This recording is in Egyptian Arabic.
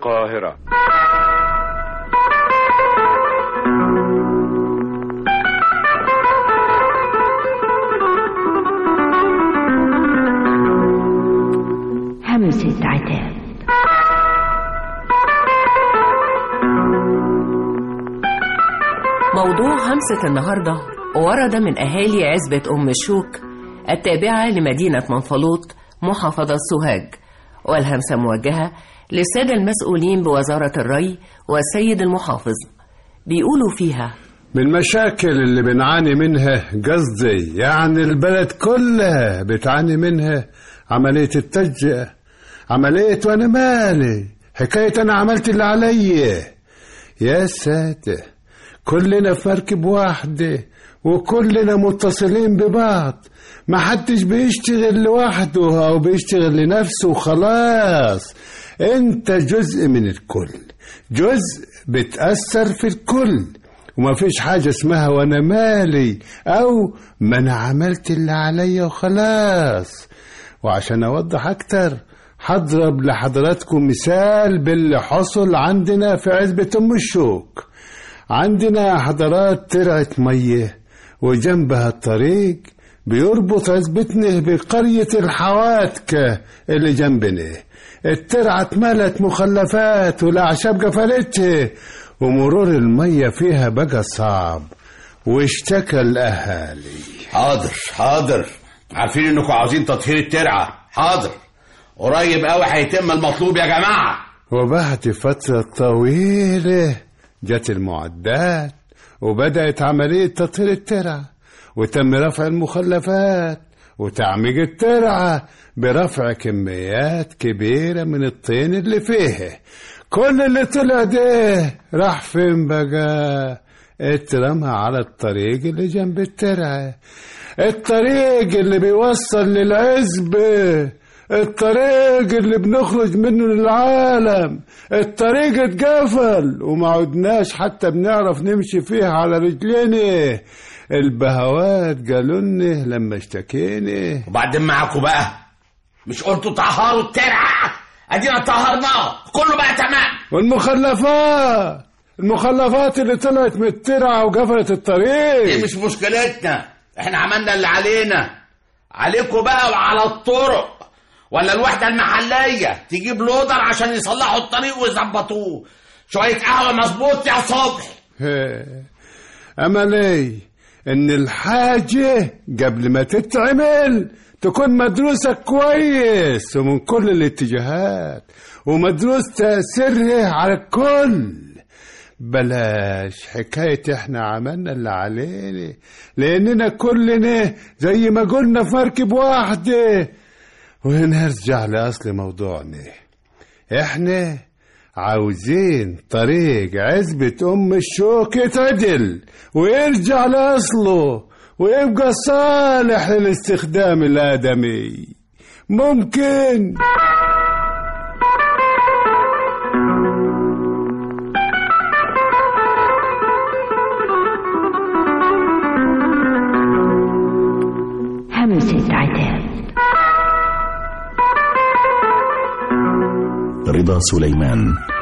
القاهرة همسة عتاب موضوع همسة النهاردة ورد من أهالي عزبة أم الشوك التابعة لمدينة منفلوط محافظة سوهاج والهمسة موجهة للسادة المسؤولين بوزارة الري والسيد المحافظ بيقولوا فيها من المشاكل اللي بنعاني منها قصدي يعني البلد كلها بتعاني منها عملية التجزئة عملية وانا مالي حكاية انا عملت اللي عليا يا ساتر كلنا في مركب واحدة وكلنا متصلين ببعض ما حدش بيشتغل لوحده او بيشتغل لنفسه وخلاص انت جزء من الكل جزء بتأثر في الكل وما فيش حاجة اسمها وانا مالي او ما انا عملت اللي عليا وخلاص وعشان اوضح اكتر هضرب لحضراتكم مثال باللي حصل عندنا في عزبة ام الشوك عندنا حضرات ترعة مية وجنبها الطريق بيربط عزبتنا بقرية الحواتكة اللي جنبنا الترعة اتملت مخلفات والأعشاب قفلتها ومرور المية فيها بقى صعب واشتكى الأهالي حاضر حاضر عارفين انكم عاوزين تطهير الترعه حاضر قريب قوي هيتم المطلوب يا جماعه وبعد فترة طويلة جت المعدات وبدأت عملية تطهير الترعة وتم رفع المخلفات وتعميق الترعة برفع كميات كبيرة من الطين اللي فيها كل اللي طلع ده راح فين بقى اترمى على الطريق اللي جنب الترعة الطريق اللي بيوصل للعزبة الطريق اللي بنخرج منه للعالم الطريق اتقفل وما عدناش حتى بنعرف نمشي فيها على رجلينا البهوات قالوا لنا لما اشتكينا وبعدين معاكم بقى مش قلتوا طهروا الترعه ادينا طهرناه كله بقى تمام والمخلفات المخلفات اللي طلعت من الترعة وقفلت دي الطريق مش مشكلتنا احنا عملنا اللي علينا عليكم بقى وعلى الطرق ولا الوحده المحليه تجيب لودر عشان يصلحوا الطريق ويظبطوه شويه قهوه مظبوط يا صبحي أمل ايه إن الحاجة قبل ما تتعمل تكون مدروسة كويس ومن كل الاتجاهات ومدروس تأثيرها على الكل بلاش حكاية احنا عملنا اللي علينا لأننا كلنا زي ما قلنا في مركب واحدة ونرجع لأصل موضوعنا احنا عاوزين طريق عزبة أم الشوك يتعدل ويرجع لأصله ويبقى صالح للاستخدام الآدمي ممكن همسة عتاب رضا سليمان